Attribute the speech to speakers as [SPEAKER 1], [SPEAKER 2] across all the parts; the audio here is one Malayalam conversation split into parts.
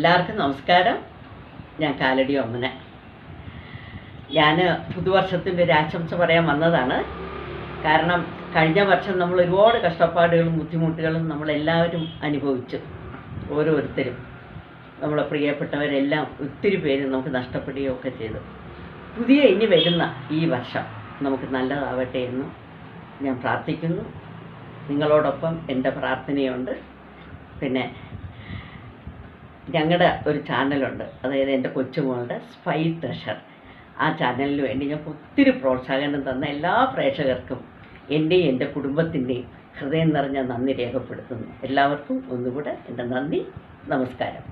[SPEAKER 1] എല്ലാവർക്കും നമസ്കാരം ഞാൻ കാലടി ഒമ്മന ഞാൻ പുതുവർഷത്തിൻ്റെ ഒരു ആശംസ പറയാൻ വന്നതാണ് കാരണം കഴിഞ്ഞ വർഷം നമ്മൾ ഒരുപാട് കഷ്ടപ്പാടുകളും ബുദ്ധിമുട്ടുകളും നമ്മളെല്ലാവരും അനുഭവിച്ചു ഓരോരുത്തരും നമ്മളെ പ്രിയപ്പെട്ടവരെല്ലാം ഒത്തിരി പേര് നമുക്ക് നഷ്ടപ്പെടുകയൊക്കെ ചെയ്തു പുതിയ ഇനി വരുന്ന ഈ വർഷം നമുക്ക് നല്ലതാവട്ടെ എന്ന് ഞാൻ പ്രാർത്ഥിക്കുന്നു നിങ്ങളോടൊപ്പം എൻ്റെ പ്രാർത്ഥനയുണ്ട് പിന്നെ ഞങ്ങളുടെ ഒരു ചാനലുണ്ട് അതായത് എൻ്റെ കൊച്ചുമോളുടെ സ്പൈ ട്രഷർ ആ ചാനലിന് വേണ്ടി ഞാൻ ഒത്തിരി പ്രോത്സാഹനം തന്ന എല്ലാ പ്രേക്ഷകർക്കും എൻ്റെയും എൻ്റെ കുടുംബത്തിൻ്റെയും ഹൃദയം നിറഞ്ഞ നന്ദി രേഖപ്പെടുത്തുന്നു എല്ലാവർക്കും ഒന്നുകൂടെ എൻ്റെ നന്ദി നമസ്കാരം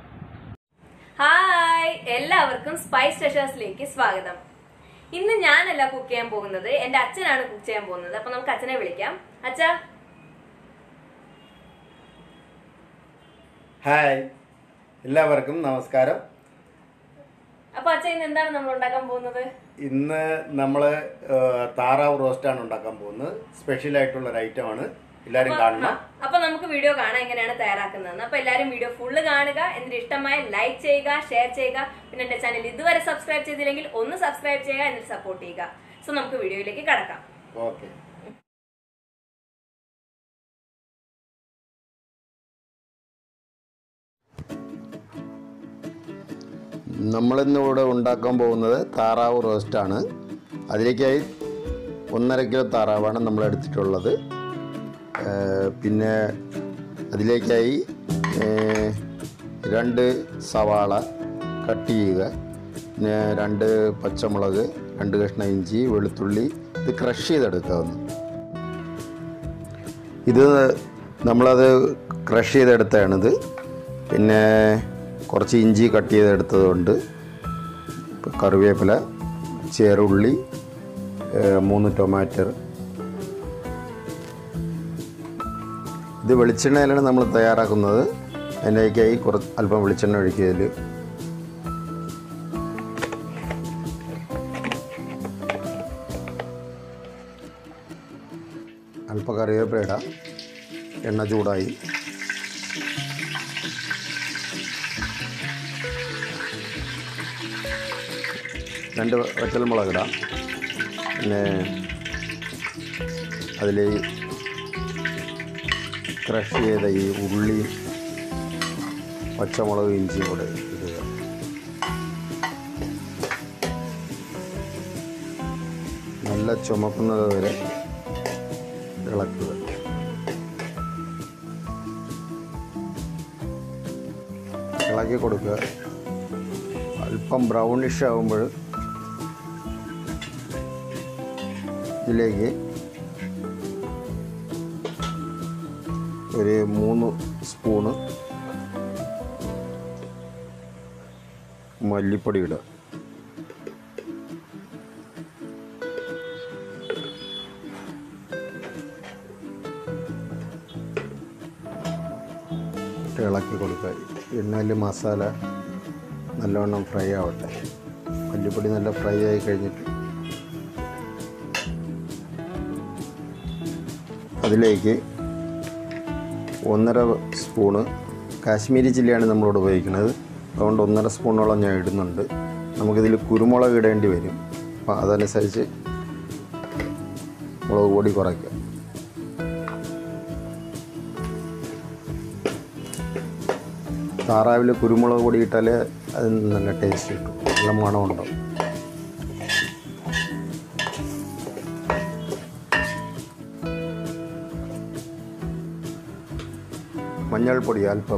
[SPEAKER 2] ഹായ് എല്ലാവർക്കും സ്പൈസ് ട്രഷേഴ്സിലേക്ക് സ്വാഗതം ഇന്ന് ഞാനല്ല കുക്ക് ചെയ്യാൻ പോകുന്നത് എന്റെ അച്ഛനാണ് കുക്ക് ചെയ്യാൻ പോകുന്നത് അപ്പൊ നമുക്ക് അച്ഛനെ വിളിക്കാം അച്ഛാ
[SPEAKER 3] ഹായ് എല്ലാവർക്കും നമസ്കാരം
[SPEAKER 2] അപ്പൊ അച്ഛൻ ഇന്ന് എന്താണ് നമ്മൾ ഉണ്ടാക്കാൻ പോകുന്നത്
[SPEAKER 3] ഇന്ന് നമ്മൾ താറാവ് റോസ്റ്റാണ് ഉണ്ടാക്കാൻ പോകുന്നത് സ്പെഷ്യൽ ആയിട്ടുള്ള ഒരു ഐറ്റം ആണ് എല്ലാവരും കാണണം
[SPEAKER 2] അപ്പൊ നമുക്ക് വീഡിയോ കാണാം എങ്ങനെയാണ് തയ്യാറാക്കുന്നതെന്ന് അപ്പൊ എല്ലാവരും വീഡിയോ ഫുള്ള് കാണുക എന്നിട്ട് ഇഷ്ടമായ ലൈക്ക് ചെയ്യുക ഷെയർ ചെയ്യുക പിന്നെ എന്റെ ചാനൽ ഇതുവരെ സബ്സ്ക്രൈബ് ചെയ്തില്ലെങ്കിൽ ഒന്ന് സബ്സ്ക്രൈബ് ചെയ്യുക എന്നിട്ട് സപ്പോർട്ട് ചെയ്യുക സോ നമുക്ക് വീഡിയോയിലേക്ക് കടക്കാം
[SPEAKER 3] ഓക്കെ നമ്മളിന്നിവിടെ ഉണ്ടാക്കാൻ പോകുന്നത് താറാവ് റോസ്റ്റാണ് അതിലേക്കായി ഒന്നര കിലോ താറാവാണ് നമ്മൾ എടുത്തിട്ടുള്ളത് ഏഹ് പിന്നെ അതിലേക്കായി ഏഹ് രണ്ട് സവാള കട്ട് ചെയ്യുക പിന്നെ രണ്ട് പച്ചമുളക് രണ്ട് കഷ്ണം ഇഞ്ചി വെളുത്തുള്ളി ഇത് ക്രഷ് ചെയ്തെടുക്കാവുന്നു ഇത് നമ്മളത് ക്രഷ് ചെയ്തെടുത്തതാണിത് പിന്നെ കുറച്ച് ഇഞ്ചി കട്ട് ചെയ്തെടുത്തതുകൊണ്ട് കറിവേപ്പില ചെറുള്ളി ഏഹ് മൂന്ന് ടൊമാറ്റോ ഇത് വെളിച്ചെണ്ണയിലാണ് നമ്മൾ തയ്യാറാക്കുന്നത് അതിലേക്കായി കുറച്ച് അല്പം വെളിച്ചെണ്ണ ഒഴിക്കുന്നതിൽ അല്പം കറിവേപ്പില ഇടാം എണ്ണ ചൂടായി രണ്ട് വറ്റൽമുളക് ഇടാം പിന്നെ അതിൽ ക്രഷ് ചെയ്ത ഈ ഉള്ളിയും പച്ചമുളക് ഇഞ്ചിയും കൂടെ ഇടുക നല്ല ചുമക്കുന്നത് വരെ ഇളക്കുക ഇളക്കി കൊടുക്കുക അല്പം ബ്രൗണിഷ് ആകുമ്പോൾ ഇതിലേക്ക് ഒരു മൂന്ന് സ്പൂണ് മല്ലിപ്പൊടി ഇടുക ഇട്ട് ഇളക്കി കൊടുക്കുക എണ്ണയിൽ മസാല നല്ലവണ്ണം ഫ്രൈ ആവട്ടെ മല്ലിപ്പൊടി നല്ല ഫ്രൈ ആയി കഴിഞ്ഞിട്ട് അതിലേക്ക് ഒന്നര സ്പൂണ് കാശ്മീരി ചില്ലിയാണ് നമ്മളോട് ഉപയോഗിക്കുന്നത് അതുകൊണ്ട് ഒന്നര സ്പൂണോളം ഞാൻ ഇടുന്നുണ്ട് നമുക്കിതിൽ കുരുമുളക് ഇടേണ്ടി വരും അപ്പോൾ അതനുസരിച്ച് മുളക് പൊടി കുറയ്ക്കുക താറാവിൽ കുരുമുളക് പൊടി ഇട്ടാൽ അത് നല്ല ടേസ്റ്റ് കിട്ടും നല്ല മണമുണ്ടാവും മഞ്ഞൾപ്പൊടി അല്പം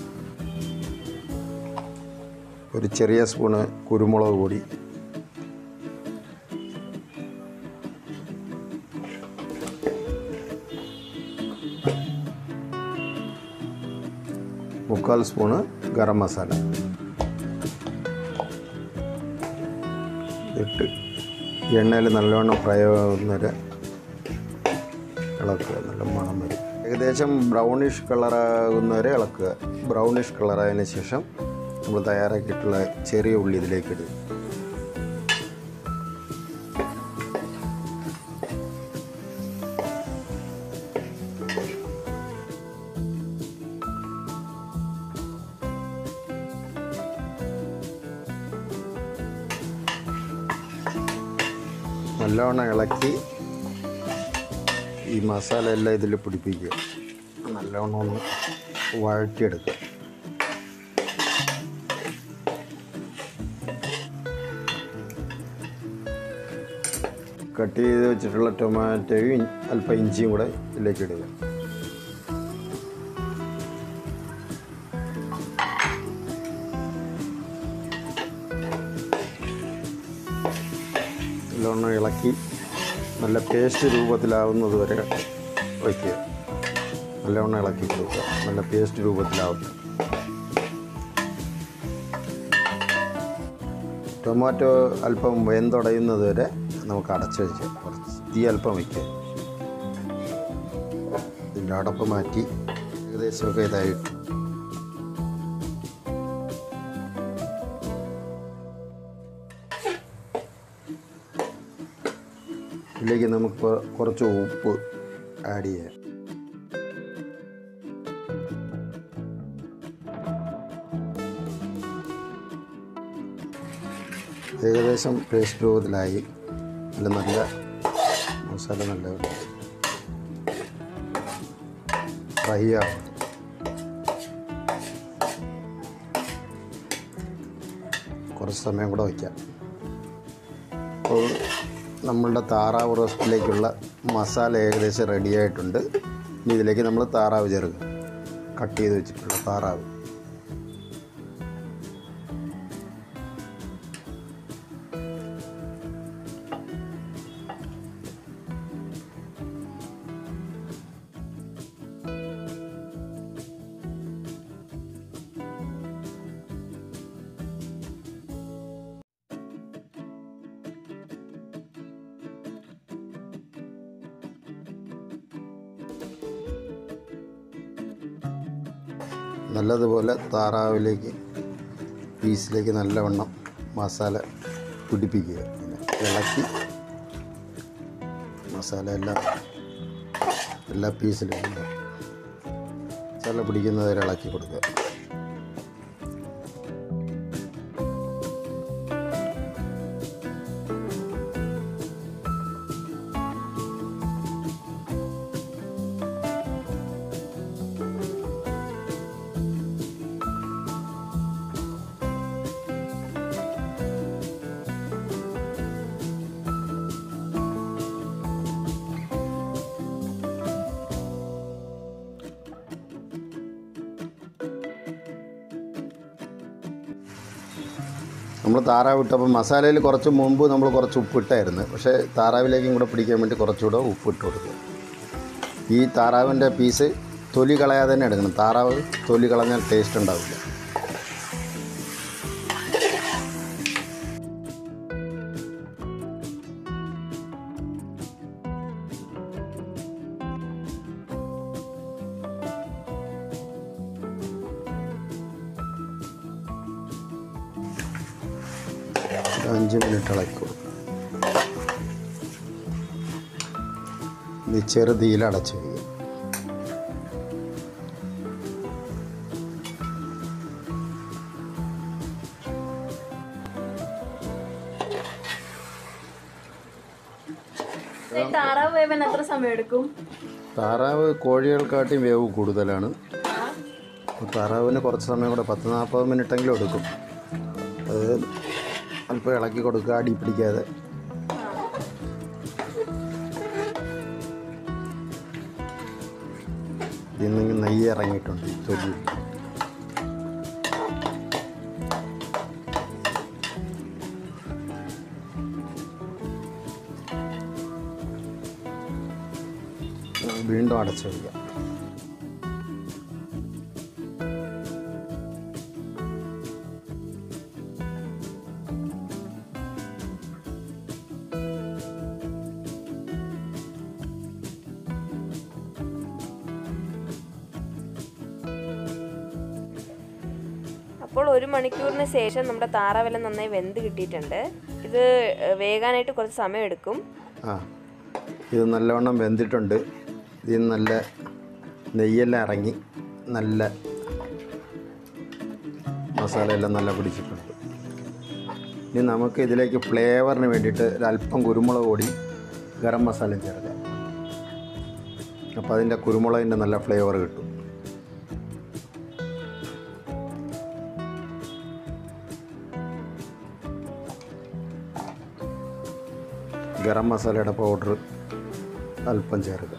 [SPEAKER 3] ഒരു ചെറിയ സ്പൂണ് കുരുമുളക് പൊടി മുക്കാൽ സ്പൂണ് ഗരം മസാല ഇട്ട് എണ്ണയിൽ നല്ലവണ്ണം ഫ്രൈ ആകുന്നവരെ ഇളക്കുക നല്ല മണം വരും ഏകദേശം ബ്രൗണിഷ് കളറാകുന്നവരെ ഇളക്കുക ബ്രൗണിഷ് കളറായതിനു ശേഷം നമ്മൾ തയ്യാറാക്കിയിട്ടുള്ള ചെറിയ ഉള്ളി ഇതിലേക്ക് ഇടുക നല്ലവണ്ണം ഇളക്കി ഈ മസാല എല്ലാം ഇതിൽ പിടിപ്പിക്കുക നല്ലവണ്ണം ഒന്ന് വഴറ്റിയെടുക്കുക കട്ട് ചെയ്ത് വെച്ചിട്ടുള്ള ടൊമാറ്റോയും അല്പം ഇഞ്ചിയും കൂടെ ഇതിലേക്ക് ഇടുക നല്ലവണ്ണം ഇളക്കി നല്ല പേസ്റ്റ് രൂപത്തിലാവുന്നത് വരെ വയ്ക്കുക നല്ലവണ്ണം ഇളക്കി കൊടുക്കുക നല്ല പേസ്റ്റ് രൂപത്തിലാവട്ടെ ടൊമാറ്റോ അല്പം വെന്തുടയുന്നത് വരെ നമുക്ക് അടച്ചു വയ്ക്കാം കുറച്ച് തീ അല്പം വയ്ക്കുക ഇതിൻ്റെ അടപ്പ് മാറ്റി ഏകദേശമൊക്കെ ഇതായിട്ട് ഇതിലേക്ക് നമുക്ക് കൊ- കുറച്ച് ഉപ്പ് ആഡ് ചെയ്യാം ഏകദേശം പേസ്റ്റ് രൂപത്തിലായി നല്ല നല്ല മസാല നല്ല ഫ്രൈ ആവും കുറച്ച് സമയം കൂടെ വയ്ക്കാം അപ്പോൾ നമ്മളുടെ താറാവ് റോസ്റ്റിലേക്കുള്ള മസാല ഏകദേശം റെഡി ആയിട്ടുണ്ട് ഇനി ഇതിലേക്ക് നമ്മൾ താറാവ് ചേർക്കും കട്ട് ചെയ്ത് വെച്ചിട്ടുള്ള താറാവ് നല്ലതുപോലെ താറാവിലേക്ക് പീസിലേക്ക് നല്ലവണ്ണം മസാല പിടിപ്പിക്കുക പിന്നെ ഇളക്കി മസാല എല്ലാം എല്ലാ പീസിലും മസാല പിടിക്കുന്നത് വരെ ഇളക്കി കൊടുക്കുക നമ്മൾ താറാവ് ഇട്ടപ്പോൾ മസാലയിൽ കുറച്ച് മുമ്പ് നമ്മൾ കുറച്ച് ഉപ്പിട്ടായിരുന്നു പക്ഷേ താറാവിലേക്കും കൂടെ പിടിക്കാൻ വേണ്ടി കുറച്ചുകൂടെ ഉപ്പിട്ട് കൊടുക്കുക ഈ താറാവിൻ്റെ പീസ് തൊലി കളയാതെ തന്നെ എടുക്കണം താറാവ് തൊലി കളഞ്ഞാൽ ടേസ്റ്റ് ഉണ്ടാവില്ല ഒരു അഞ്ച് മിനിറ്റ് ഇളക്കി കൊടുക്കുക ഇത് ചെറുതീയിൽ അടച്ച് വയ്ക്കുക
[SPEAKER 2] താറാവ് വേവൻ എത്ര സമയം എടുക്കും
[SPEAKER 3] താറാവ് കോഴികൾക്കാട്ടി വേവ് കൂടുതലാണ് അപ്പോൾ താറാവിന് കുറച്ച് സമയം കൂടെ പത്ത് നാൽപ്പത് മിനിറ്റെങ്കിലും എടുക്കും അത് അല്പം ഇളക്കി കൊടുക്കുക അടി പിടിക്കാതെ ഇതിൽ നിന്ന് നെയ്യ് ഇറങ്ങിയിട്ടുണ്ട് ഈ തൊലി വീണ്ടും അടച്ചു വയ്ക്കാം
[SPEAKER 2] അപ്പോൾ ഒരു മണിക്കൂറിന് ശേഷം നമ്മുടെ താറാവെല്ലാം നന്നായി വെന്ത് കിട്ടിയിട്ടുണ്ട് ഇത് ഏഹ്, വേകാനായിട്ട് കുറച്ച് സമയം എടുക്കും
[SPEAKER 3] ആ ഇത് നല്ലവണ്ണം വെന്തിട്ടുണ്ട് ഇതിൽ നിന്ന് നല്ല നെയ്യെല്ലാം ഇറങ്ങി നല്ല മസാല എല്ലാം നല്ല പിടിച്ചിട്ടുണ്ട് ഇനി നമുക്ക് ഇതിലേക്ക് ഫ്ലേവറിന് വേണ്ടിയിട്ട് ഒരല്പം കുരുമുളക് പൊടി ഗരം മസാലയും ചേർക്കാം അപ്പോൾ അതിൻ്റെ കുരുമുളകിൻ്റെ നല്ല ഫ്ലേവർ കിട്ടും ഗരം മസാലയുടെ പൗഡർ അല്പം ചേർക്കുക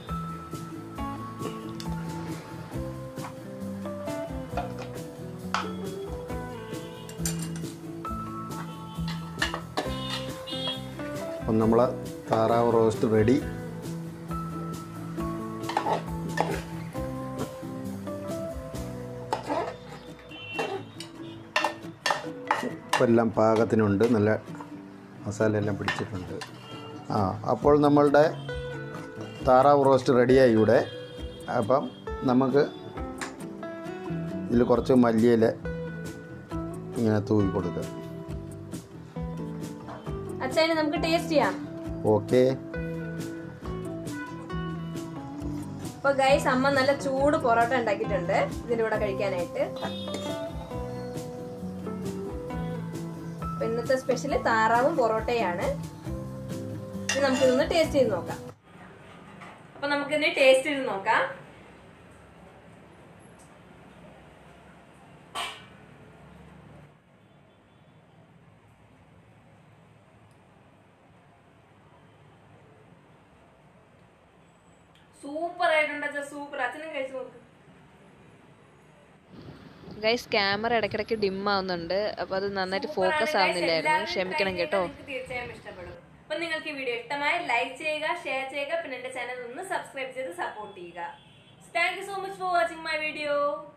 [SPEAKER 3] അപ്പം നമ്മൾ താറാവ് റോസ്റ്റ് റെഡി ഇപ്പം എല്ലാം പാകത്തിനുണ്ട് നല്ല മസാല എല്ലാം പിടിച്ചിട്ടുണ്ട് ആ അപ്പോൾ നമ്മളുടെ താറാവ് റോസ്റ്റ് റെഡിയായി ഇവിടെ അപ്പം നമുക്ക് ഇതിൽ കുറച്ച് മല്ലിയില ഇങ്ങനെ തൂവി കൊടുക്കുക
[SPEAKER 2] അച്ഛനെ നമുക്ക് ടേസ്റ്റ് ചെയ്യാം
[SPEAKER 3] ഓക്കെ
[SPEAKER 2] അപ്പൊ ഗൈസ് അമ്മ നല്ല ചൂട് പൊറോട്ട ഉണ്ടാക്കിയിട്ടുണ്ട് ഇതിന്റെ കൂടെ കഴിക്കാനായിട്ട് അപ്പൊ ഇന്നത്തെ സ്പെഷ്യല് താറാവും പൊറോട്ടയാണ് ഇനി നമുക്കിതൊന്ന് ടേസ്റ്റ് ചെയ്ത് നോക്കാം അപ്പൊ നമുക്കിന്ന് ടേസ്റ്റ് ചെയ്ത് നോക്കാം സൂപ്പർ ആയിട്ടുണ്ട് അച്ഛാ സൂപ്പർ അച്ഛനും കഴിച്ചു നോക്ക്
[SPEAKER 4] ഗൈസ് ക്യാമറ ഇടയ്ക്കിടയ്ക്ക് ഡിം ആവുന്നുണ്ട് അപ്പൊ അത് നന്നായിട്ട് ഫോക്കസ് ആവുന്നില്ലായിരുന്നു ക്ഷമിക്കണം കേട്ടോ
[SPEAKER 2] നിങ്ങൾക്ക് തീർച്ചയായും ഇഷ്ടപ്പെടും അപ്പൊ നിങ്ങൾക്ക് ഈ വീഡിയോ ഇഷ്ടമായി ലൈക്ക് ചെയ്യുക ഷെയർ ചെയ്യുക പിന്നെ എന്റെ ചാനൽ ഒന്ന് സബ്സ്ക്രൈബ് ചെയ്ത് സപ്പോർട്ട് ചെയ്യുക thank you so much for watching my video